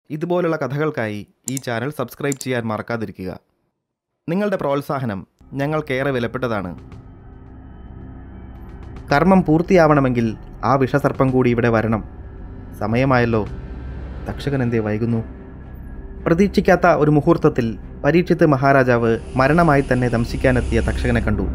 ഇതുപോലുള്ള കഥകൾക്കായി ഈ channel subscribe ചെയ്യാൻ മറക്കാതിരിക്കുക നിങ്ങളുടെ പ്രോത്സാഹനം ഞങ്ങൾക്കേറെ വിലപ്പെട്ടതാണ് കർമ്മം പൂർത്തിയാവണമെങ്കിൽ ആ വിഷസർപ്പം കൂടി ഇവിടെ വരണം സമയമായല്ലോ തക്ഷകൻ എന്തേ വൈകുന്നു പ്രതീക്ഷിക്കാത്ത ഒരു മുഹൂർത്തത്തിൽ പരീക്ഷിത്ത് മഹാരാജാവ് മരണമായി തന്നെ ദംശിക്കാനെത്തിയ തക്ഷകനെ കണ്ടു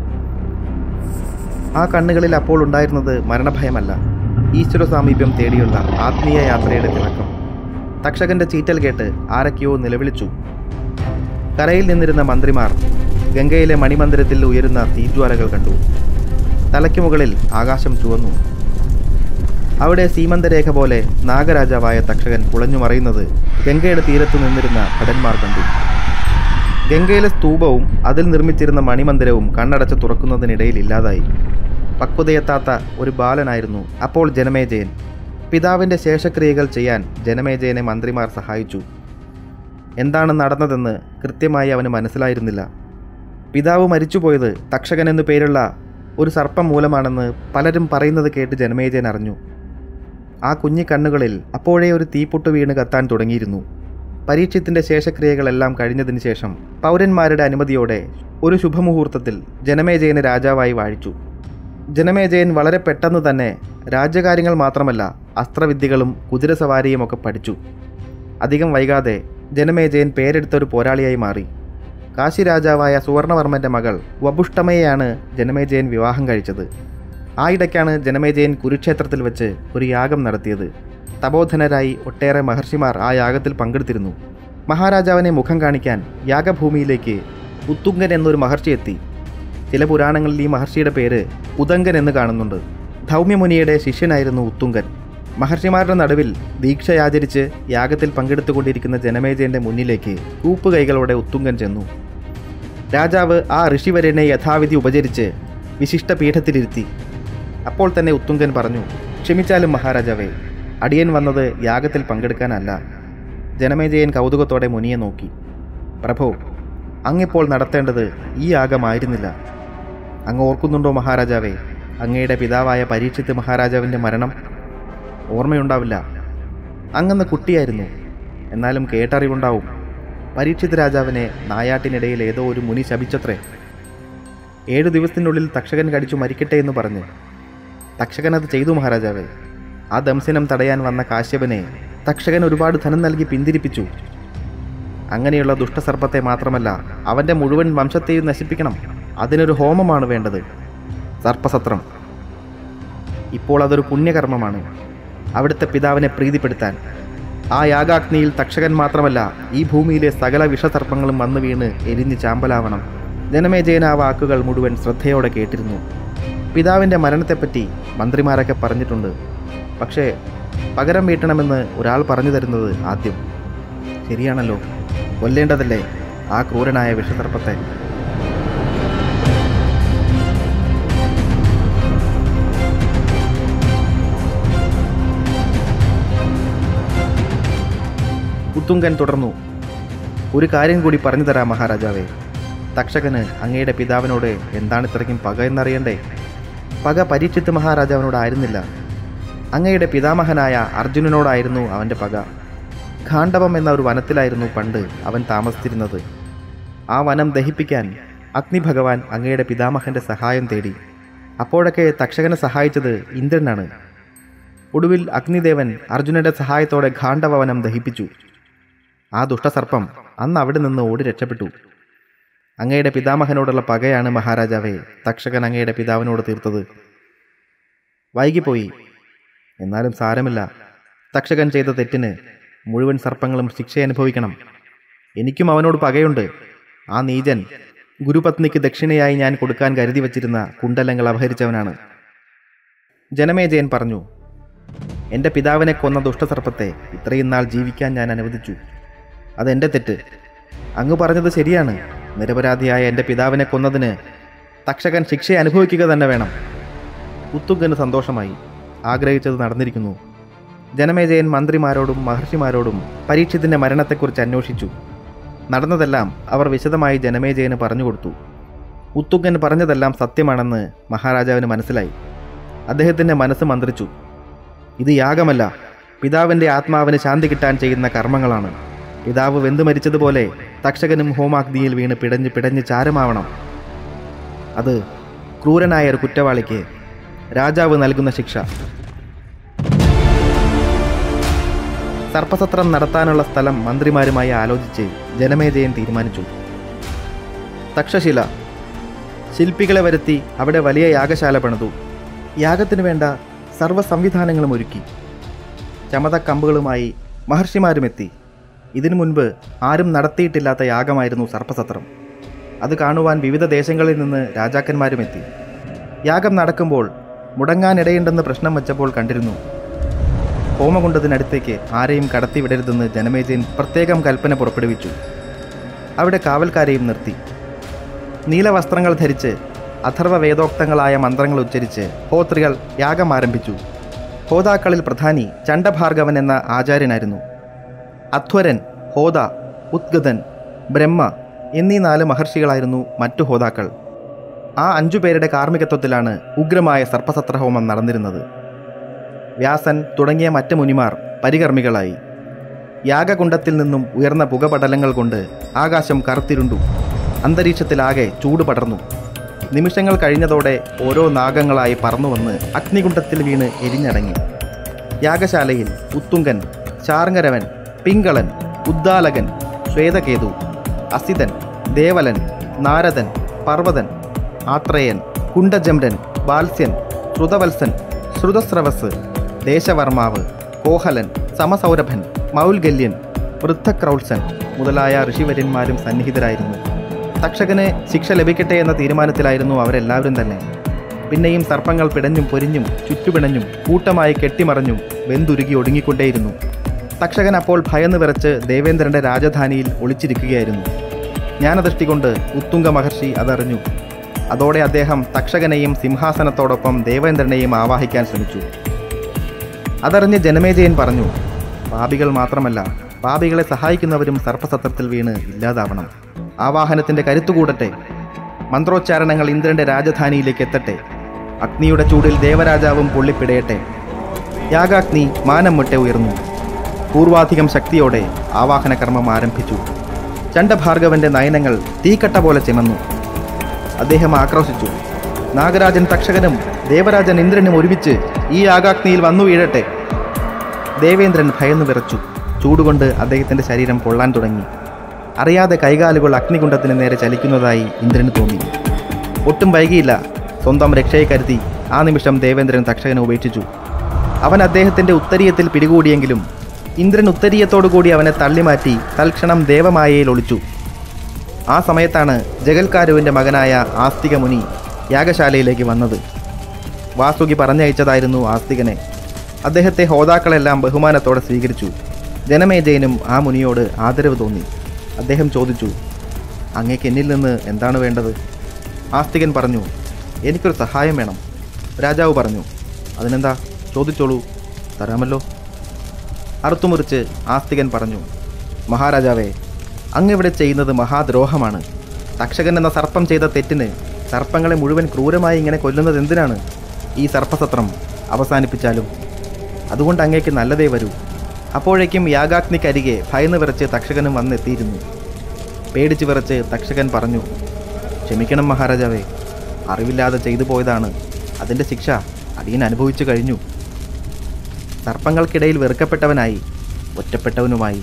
ആ കണ്ണുകളിൽ അപ്പോൾ ഉണ്ടായിരുന്നത് മരണഭയമല്ല ഈശ്വര സാമീപ്യം തേടിയുള്ള ആത്മീയ യാത്രയുടെ തിളക്കം തക്ഷകന്റെ ചീറ്റൽ കേട്ട് ആരൊക്കെയോ നിലവിളിച്ചു കരയിൽ നിന്നിരുന്ന മന്ത്രിമാർ ഗംഗയിലെ മണിമന്ദിരത്തിൽ ഉയരുന്ന തീജ്വാലകൾ കണ്ടു തലയ്ക്ക് മുകളിൽ ആകാശം ചുവന്നു അവിടെ സീമന്തരേഖ പോലെ നാഗരാജാവായ തക്ഷകൻ കുളഞ്ഞു മറയുന്നത് ഗംഗയുടെ തീരത്തു നിന്നിരുന്ന ഭടന്മാർ കണ്ടു ഗംഗയിലെ സ്തൂപവും അതിൽ നിർമ്മിച്ചിരുന്ന മണിമന്ദിരവും കണ്ണടച്ച് തുറക്കുന്നതിനിടയിൽ ഇല്ലാതായി പക്വതയെത്താത്ത ഒരു ബാലനായിരുന്നു അപ്പോൾ ജനമേജയൻ പിതാവിൻ്റെ ശേഷക്രിയകൾ ചെയ്യാൻ ജനമേജയനെ മന്ത്രിമാർ സഹായിച്ചു എന്താണ് നടന്നതെന്ന് കൃത്യമായി അവന് മനസ്സിലായിരുന്നില്ല പിതാവ് മരിച്ചുപോയത് തക്ഷകൻ എന്നു പേരുള്ള ഒരു സർപ്പം മൂലമാണെന്ന് പലരും പറയുന്നത് കേട്ട് ജനമേജയൻ അറിഞ്ഞു ആ കുഞ്ഞി കണ്ണുകളിൽ അപ്പോഴേ ഒരു തീപ്പൊട്ട് വീണ് കത്താൻ തുടങ്ങിയിരുന്നു പരീക്ഷത്തിൻ്റെ ശേഷക്രിയകളെല്ലാം കഴിഞ്ഞതിന് ശേഷം പൗരന്മാരുടെ അനുമതിയോടെ ഒരു ശുഭമുഹൂർത്തത്തിൽ ജനമേജയനെ രാജാവായി വാഴിച്ചു ജനമേജയൻ വളരെ പെട്ടെന്ന് തന്നെ രാജ്യകാര്യങ്ങൾ മാത്രമല്ല അസ്ത്രവിദ്യകളും കുതിരസവാരിയും ഒക്കെ പഠിച്ചു അധികം വൈകാതെ ജനമേജയൻ പേരെടുത്ത ഒരു പോരാളിയായി മാറി കാശി രാജാവായ സുവർണവർമ്മൻ്റെ മകൾ വപുഷ്ടമയെയാണ് ജനമേജയൻ വിവാഹം കഴിച്ചത് ആ ഇടയ്ക്കാണ് ജനമേജയൻ കുരുക്ഷേത്രത്തിൽ വെച്ച് ഒരു യാഗം നടത്തിയത് തപോധനരായി ഒട്ടേറെ മഹർഷിമാർ ആ യാഗത്തിൽ പങ്കെടുത്തിരുന്നു മഹാരാജാവിനെ മുഖം കാണിക്കാൻ യാഗഭൂമിയിലേക്ക് ഉത്തുങ്കൻ എന്നൊരു മഹർഷി എത്തി ചില പുരാണങ്ങളിൽ ഈ മഹർഷിയുടെ പേര് ഉദങ്കൻ എന്ന് കാണുന്നുണ്ട് ധൗമ്യമുനിയുടെ ശിഷ്യനായിരുന്നു ഉത്തുങ്കൻ മഹർഷിമാരുടെ നടുവിൽ ദീക്ഷയാചരിച്ച് യാഗത്തിൽ പങ്കെടുത്തുകൊണ്ടിരിക്കുന്ന ജനമേജയന്റെ മുന്നിലേക്ക് കൂപ്പുകൈകളോടെ ഉത്തുങ്കൻ ചെന്നു രാജാവ് ആ ഋഷിവരനെ യഥാവിധി ഉപചരിച്ച് വിശിഷ്ട പീഠത്തിലിരുത്തി അപ്പോൾ തന്നെ ഉത്തുങ്കൻ പറഞ്ഞു ക്ഷമിച്ചാലും മഹാരാജാവേ അടിയൻ വന്നത് യാഗത്തിൽ പങ്കെടുക്കാനല്ല ജനമേജയൻ കൗതുകത്തോടെ മുനിയെ നോക്കി പ്രഭോ അങ്ങിപ്പോൾ നടത്തേണ്ടത് ഈ യാഗമായിരുന്നില്ല അങ്ങ് ഓർക്കുന്നുണ്ടോ മഹാരാജാവേ അങ്ങയുടെ പിതാവായ പരീക്ഷിത്ത് മഹാരാജാവിൻ്റെ മരണം ഓർമ്മയുണ്ടാവില്ല അങ്ങന്ന് കുട്ടിയായിരുന്നു എന്നാലും കേട്ടറിവുണ്ടാവും പരീക്ഷിത് രാജാവിനെ നായാട്ടിനിടയിൽ ഏതോ ഒരു മുനി ശപിച്ചത്രേ ഏഴു ദിവസത്തിനുള്ളിൽ തക്ഷകൻ കടിച്ചു മരിക്കട്ടെ എന്ന് പറഞ്ഞ് തക്ഷകൻ അത് ചെയ്തു മഹാരാജാവേ ആ ദംശനം തടയാൻ വന്ന കാശ്യപനെ തക്ഷകൻ ഒരുപാട് ധനം നൽകി പിന്തിരിപ്പിച്ചു അങ്ങനെയുള്ള ദുഷ്ടസർപ്പത്തെ മാത്രമല്ല അവൻ്റെ മുഴുവൻ വംശത്തെയും നശിപ്പിക്കണം അതിനൊരു ഹോമമാണ് വേണ്ടത് സർപ്പസത്രം ഇപ്പോൾ അതൊരു പുണ്യകർമ്മമാണ് അവിടുത്തെ പിതാവിനെ പ്രീതിപ്പെടുത്താൻ ആ യാഗാഗ്നിയിൽ തക്ഷകൻ മാത്രമല്ല ഈ ഭൂമിയിലെ സകല വിഷസർപ്പങ്ങളും വന്നു വീണ് എരിഞ്ഞ് ചാമ്പലാവണം ജനമേജയൻ ആ വാക്കുകൾ മുഴുവൻ ശ്രദ്ധയോടെ കേട്ടിരുന്നു പിതാവിൻ്റെ മരണത്തെപ്പറ്റി മന്ത്രിമാരൊക്കെ പറഞ്ഞിട്ടുണ്ട് പക്ഷേ പകരം വീട്ടണമെന്ന് ഒരാൾ പറഞ്ഞു തരുന്നത് ആദ്യം ശരിയാണല്ലോ കൊല്ലേണ്ടതല്ലേ ആ ക്രൂരനായ വിഷസർപ്പത്തെ ഉത്തുങ്കൻ തുടർന്നു ഒരു കാര്യം കൂടി പറഞ്ഞു തരാം മഹാരാജാവേ തക്ഷകന് അങ്ങയുടെ പിതാവിനോട് എന്താണ് ഇത്രയ്ക്കും പക എന്നറിയണ്ടേ പക പരീക്ഷിത്ത് മഹാരാജാവിനോടായിരുന്നില്ല അങ്ങയുടെ പിതാമഹനായ അർജുനനോടായിരുന്നു അവൻ്റെ പക ഖാണ്ഡവം എന്ന ഒരു വനത്തിലായിരുന്നു പണ്ട് അവൻ താമസിച്ചിരുന്നത് ആ വനം ദഹിപ്പിക്കാൻ അഗ്നിഭഗവാൻ അങ്ങയുടെ പിതാമഹൻ്റെ സഹായം തേടി അപ്പോഴൊക്കെ തക്ഷകനെ സഹായിച്ചത് ഇന്ദ്രനാണ് ഒടുവിൽ അഗ്നിദേവൻ അർജുനന്റെ സഹായത്തോടെ ഖാണ്ഡവനം ദഹിപ്പിച്ചു ആ ദുഷ്ടസർപ്പം അന്ന് അവിടെ നിന്ന് ഓടി രക്ഷപ്പെട്ടു അങ്ങയുടെ പിതാമഹനോടുള്ള പകയാണ് മഹാരാജാവേ തക്ഷകൻ അങ്ങയുടെ പിതാവിനോട് തീർത്തത് വൈകിപ്പോയി എന്നാലും സാരമില്ല തക്ഷകൻ ചെയ്ത തെറ്റിന് മുഴുവൻ സർപ്പങ്ങളും ശിക്ഷ അനുഭവിക്കണം എനിക്കും അവനോട് പകയുണ്ട് ആ നീചൻ ഗുരുപത്നിക്ക് ദക്ഷിണയായി ഞാൻ കൊടുക്കാൻ കരുതി വച്ചിരുന്ന കുണ്ടലങ്ങൾ അപഹരിച്ചവനാണ് ജനമേജയൻ പറഞ്ഞു എൻ്റെ പിതാവിനെ കൊന്ന ദുഷ്ടസർപ്പത്തെ ഇത്രയും നാൾ ജീവിക്കാൻ ഞാൻ അനുവദിച്ചു അതെൻ്റെ തെറ്റ് അങ്ങ് പറഞ്ഞത് ശരിയാണ് നിരപരാധിയായ എൻ്റെ പിതാവിനെ കൊന്നതിന് തക്ഷകൻ ശിക്ഷ അനുഭവിക്കുക തന്നെ വേണം ഉത്തുങ്കന് സന്തോഷമായി ആഗ്രഹിച്ചത് നടന്നിരിക്കുന്നു ജനമേജയൻ മന്ത്രിമാരോടും മഹർഷിമാരോടും പരീക്ഷത്തിൻ്റെ മരണത്തെക്കുറിച്ച് അന്വേഷിച്ചു നടന്നതെല്ലാം അവർ വിശദമായി ജനമേജയന് പറഞ്ഞുകൊടുത്തു ഉത്തുങ്കൻ പറഞ്ഞതെല്ലാം സത്യമാണെന്ന് മഹാരാജാവിന് മനസ്സിലായി അദ്ദേഹത്തിൻ്റെ മനസ്സ് മന്ത്രിച്ചു ഇത് യാഗമല്ല പിതാവിൻ്റെ ആത്മാവിന് ശാന്തി കിട്ടാൻ ചെയ്യുന്ന കർമ്മങ്ങളാണ് പിതാവ് വെന്തു മരിച്ചതുപോലെ തക്ഷകനും ഹോമാഗ്നിയിൽ വീണ് പിടഞ്ഞ് പിടഞ്ഞ് ചാരമാവണം അത് ക്രൂരനായ ഒരു കുറ്റവാളിക്ക് രാജാവ് നൽകുന്ന ശിക്ഷ സർപ്പസത്രം നടത്താനുള്ള സ്ഥലം മന്ത്രിമാരുമായി ആലോചിച്ച് ജനമേജയൻ തീരുമാനിച്ചു തക്ഷശില ശില്പികളെ വരുത്തി അവിടെ വലിയ യാഗശാല പണിതു യാഗത്തിനു വേണ്ട സർവ്വ സംവിധാനങ്ങളും ഒരുക്കി ചമതക്കമ്പുകളുമായി മഹർഷിമാരുമെത്തി ഇതിനു മുൻപ് ആരും നടത്തിയിട്ടില്ലാത്ത യാഗമായിരുന്നു സർപ്പസത്രം അത് കാണുവാൻ വിവിധ ദേശങ്ങളിൽ നിന്ന് രാജാക്കന്മാരുമെത്തി യാഗം നടക്കുമ്പോൾ മുടങ്ങാനിടയുണ്ടെന്ന് പ്രശ്നം വച്ചപ്പോൾ കണ്ടിരുന്നു ഹോമകുണ്ടത്തിനടുത്തേക്ക് ആരെയും കടത്തിവിടരുതെന്ന് ജനമേജയൻ പ്രത്യേകം കൽപ്പന പുറപ്പെടുവിച്ചു അവിടെ കാവൽക്കാരെയും നിർത്തി നീലവസ്ത്രങ്ങൾ ധരിച്ച് അഥർവ വേദോക്തങ്ങളായ മന്ത്രങ്ങൾ ഉച്ചരിച്ച് ഹോത്രികൾ യാഗം ആരംഭിച്ചു ഹോതാക്കളിൽ പ്രധാനി ചണ്ഡഭാർഗവൻ എന്ന ആചാര്യനായിരുന്നു അധ്വരൻ ഹോത ഉദ്ഗതൻ ബ്രഹ്മ എന്നീ നാല് മഹർഷികളായിരുന്നു മറ്റു ഹോതാക്കൾ ആ അഞ്ചു പേരുടെ കാർമ്മികത്വത്തിലാണ് ഉഗ്രമായ സർപ്പസത്രഹോമം നടന്നിരുന്നത് വ്യാസൻ തുടങ്ങിയ മറ്റ് മുനിമാർ പരികർമ്മികളായി യാഗകുണ്ടത്തിൽ നിന്നും ഉയർന്ന പുകപടലങ്ങൾ കൊണ്ട് ആകാശം കറുത്തിരുണ്ടു അന്തരീക്ഷത്തിലാകെ ചൂട് പടർന്നു നിമിഷങ്ങൾ കഴിഞ്ഞതോടെ ഓരോ നാഗങ്ങളായി പറന്നുവന്ന് അഗ്നികുണ്ടത്തിൽ വീണ് എരിഞ്ഞടങ്ങി യാഗശാലയിൽ ഉത്തുങ്കൻ ശാർങ്ങരവൻ പിങ്കളൻ ഉദ്ദാലകൻ ശ്വേതകേതു അസിതൻ ദേവലൻ നാരദൻ പർവ്വതൻ ആത്രേയൻ കുണ്ടജംരൻ ബാൽസ്യൻ ശ്രുതവത്സൻ ശ്രുതസ്രവസ് ദേശവർമാവ് കോഹലൻ സമസൗരഭൻ മൗൽഗല്യൻ വൃദ്ധക്രൗത്സൻ മുതലായ ഋഷിവര്യന്മാരും സന്നിഹിതരായിരുന്നു തക്ഷകന് ശിക്ഷ ലഭിക്കട്ടെ എന്ന തീരുമാനത്തിലായിരുന്നു അവരെല്ലാവരും തന്നെ പിന്നെയും സർപ്പങ്ങൾ പിടഞ്ഞും പൊരിഞ്ഞും ചുറ്റുപിണഞ്ഞും കൂട്ടമായി കെട്ടിമറഞ്ഞും വെന്തുരുകി ഒടുങ്ങിക്കൊണ്ടേയിരുന്നു തക്ഷകൻ അപ്പോൾ ഭയന്ന് വിറച്ച് ദേവേന്ദ്രന്റെ രാജധാനിയിൽ ഒളിച്ചിരിക്കുകയായിരുന്നു ജ്ഞാനദൃഷ്ടി കൊണ്ട് ഉത്തുംഗ മഹർഷി അതറിഞ്ഞു അതോടെ അദ്ദേഹം തക്ഷകനെയും സിംഹാസനത്തോടൊപ്പം ദേവേന്ദ്രനെയും ആവാഹിക്കാൻ ശ്രമിച്ചു അതറിഞ്ഞ് ജനമേജയൻ പറഞ്ഞു പാപികൾ മാത്രമല്ല പാപികളെ സഹായിക്കുന്നവരും സർപ്പസത്രത്തിൽ വീണ് ഇല്ലാതാവണം ആവാഹനത്തിന്റെ കരുത്തു കൂടട്ടെ മന്ത്രോച്ചാരണങ്ങൾ ഇന്ദ്രന്റെ രാജധാനിയിലേക്ക് എത്തട്ടെ അഗ്നിയുടെ ചൂടിൽ ദേവരാജാവും പൊള്ളിപ്പിടയട്ടെ യാഗാഗ്നി മാനം മുട്ടെ ഉയർന്നു പൂർവാധികം ശക്തിയോടെ ആവാഹന കർമ്മം ആരംഭിച്ചു ചണ്ഡഭാർഗവന്റെ നയനങ്ങൾ തീക്കട്ട പോലെ ചിമന്നു അദ്ദേഹം ആക്രോശിച്ചു നാഗരാജൻ തക്ഷകനും ദേവരാജൻ ഇന്ദ്രനും ഒരുമിച്ച് ഈ ആകാഗ്നിയിൽ വന്നു വീഴട്ടെ ദേവേന്ദ്രൻ ഭയന്നു വിറച്ചു ചൂടുകൊണ്ട് അദ്ദേഹത്തിന്റെ ശരീരം പൊള്ളാൻ തുടങ്ങി അറിയാതെ കൈകാലുകൾ അഗ്നികുണ്ഡത്തിന് നേരെ ചലിക്കുന്നതായി ഇന്ദ്രന് തോന്നി ഒട്ടും വൈകിയില്ല സ്വന്തം രക്ഷയെ കരുതി ആ നിമിഷം ദേവേന്ദ്രൻ തക്ഷകനെ ഉപേക്ഷിച്ചു അവൻ അദ്ദേഹത്തിന്റെ ഉത്തരീയത്തിൽ പിടികൂടിയെങ്കിലും ഇന്ദ്രൻ ഉത്തരീയത്തോടുകൂടി അവനെ തള്ളിമാറ്റി തൽക്ഷണം ദേവമായയിൽ ഒളിച്ചു ആ സമയത്താണ് ജഗൽക്കാരുവിൻ്റെ മകനായ ആസ്തിക മുനി യാഗശാലയിലേക്ക് വന്നത് വാസുകി പറഞ്ഞയച്ചതായിരുന്നു ആസ്തികനെ അദ്ദേഹത്തെ ഹോതാക്കളെല്ലാം ബഹുമാനത്തോടെ സ്വീകരിച്ചു ജനമേജയനും ആ മുനിയോട് ആദരവ് തോന്നി അദ്ദേഹം ചോദിച്ചു അങ്ങേക്ക് എന്നിൽ നിന്ന് എന്താണ് വേണ്ടത് ആസ്തികൻ പറഞ്ഞു എനിക്കൊരു സഹായം വേണം രാജാവ് പറഞ്ഞു അതിനെന്താ ചോദിച്ചോളൂ തരാമല്ലോ അറുത്തുമുറിച്ച് ആസ്തികൻ പറഞ്ഞു മഹാരാജാവേ അങ്ങിവിടെ ചെയ്യുന്നത് മഹാദ്രോഹമാണ് തക്ഷകൻ എന്ന സർപ്പം ചെയ്ത തെറ്റിന് സർപ്പങ്ങളെ മുഴുവൻ ക്രൂരമായി ഇങ്ങനെ കൊല്ലുന്നത് എന്തിനാണ് ഈ സർപ്പസത്രം അവസാനിപ്പിച്ചാലും അതുകൊണ്ട് അങ്ങേക്ക് നല്ലതേ വരൂ അപ്പോഴേക്കും യാഗാഗ്നിക്കരികെ ഭയന്ന് വിറച്ച് തക്ഷകനും വന്നെത്തിയിരുന്നു പേടിച്ച് വിറച്ച് തക്ഷകൻ പറഞ്ഞു ക്ഷമിക്കണം മഹാരാജാവേ അറിവില്ലാതെ ചെയ്തു പോയതാണ് അതിൻ്റെ ശിക്ഷ അടിയൻ അനുഭവിച്ചു കഴിഞ്ഞു സർപ്പങ്ങൾക്കിടയിൽ വെറുക്കപ്പെട്ടവനായി ഒറ്റപ്പെട്ടവനുമായി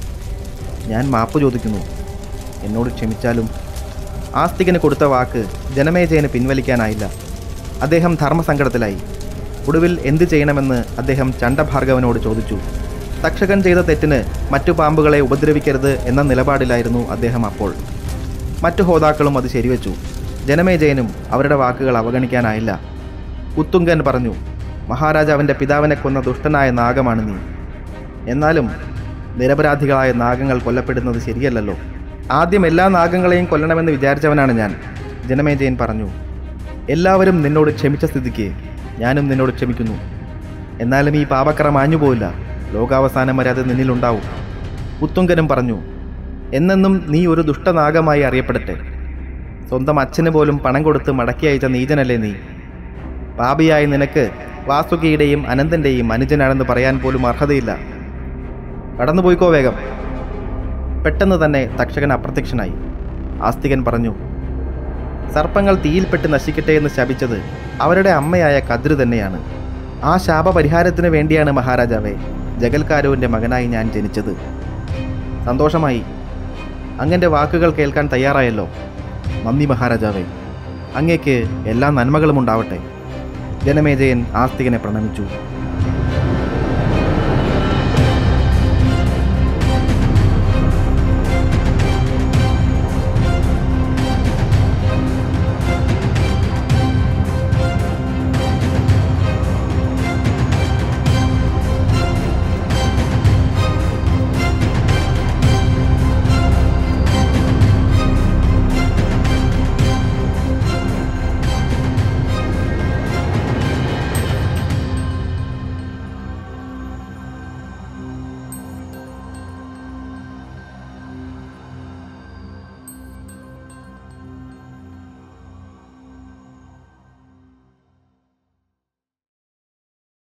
ഞാൻ മാപ്പ് ചോദിക്കുന്നു എന്നോട് ക്ഷമിച്ചാലും ആസ്തികന് കൊടുത്ത വാക്ക് ജനമേജയന് പിൻവലിക്കാനായില്ല അദ്ദേഹം ധർമ്മസങ്കടത്തിലായി ഒടുവിൽ എന്തു ചെയ്യണമെന്ന് അദ്ദേഹം ചണ്ഡഭാർഗവനോട് ചോദിച്ചു തക്ഷകൻ ചെയ്ത തെറ്റിന് മറ്റു പാമ്പുകളെ ഉപദ്രവിക്കരുത് എന്ന നിലപാടിലായിരുന്നു അദ്ദേഹം അപ്പോൾ മറ്റു ഹോതാക്കളും അത് ശരിവെച്ചു ജനമേജയനും അവരുടെ വാക്കുകൾ അവഗണിക്കാനായില്ല ഉത്തുങ്കൻ പറഞ്ഞു മഹാരാജാവിൻ്റെ പിതാവിനെ കൊന്ന ദുഷ്ടനായ നാഗമാണ് നീ എന്നാലും നിരപരാധികളായ നാഗങ്ങൾ കൊല്ലപ്പെടുന്നത് ശരിയല്ലല്ലോ ആദ്യം എല്ലാ നാഗങ്ങളെയും കൊല്ലണമെന്ന് വിചാരിച്ചവനാണ് ഞാൻ ജനമേജയൻ പറഞ്ഞു എല്ലാവരും നിന്നോട് ക്ഷമിച്ച സ്ഥിതിക്ക് ഞാനും നിന്നോട് ക്ഷമിക്കുന്നു എന്നാലും ഈ പാപക്കറ മാഞ്ഞുപോയില്ല ലോകാവസാനം വരെ അത് നിന്നിലുണ്ടാവും ഉത്തുങ്കനും പറഞ്ഞു എന്നെന്നും നീ ഒരു ദുഷ്ടനാഗമായി അറിയപ്പെടട്ടെ സ്വന്തം അച്ഛന് പോലും പണം കൊടുത്ത് മടക്കി അയച്ച നീചനല്ലേ നീ പാപിയായ നിനക്ക് വാസുകിയുടെയും അനന്തൻ്റെയും അനുജനാണെന്ന് പറയാൻ പോലും അർഹതയില്ല കടന്നുപോയിക്കോ വേഗം പെട്ടെന്ന് തന്നെ തക്ഷകൻ അപ്രത്യക്ഷനായി ആസ്തികൻ പറഞ്ഞു സർപ്പങ്ങൾ തീയിൽപ്പെട്ട് നശിക്കട്ടെ എന്ന് ശപിച്ചത് അവരുടെ അമ്മയായ കദ്രു തന്നെയാണ് ആ ശാപപരിഹാരത്തിന് വേണ്ടിയാണ് മഹാരാജാവേ ജഗൽക്കാരുവിൻ്റെ മകനായി ഞാൻ ജനിച്ചത് സന്തോഷമായി അങ്ങൻ്റെ വാക്കുകൾ കേൾക്കാൻ തയ്യാറായല്ലോ നന്ദി മഹാരാജാവേ അങ്ങേക്ക് എല്ലാ നന്മകളും ഉണ്ടാവട്ടെ ജനമേജയൻ ആസ്തികനെ പ്രണമിച്ചു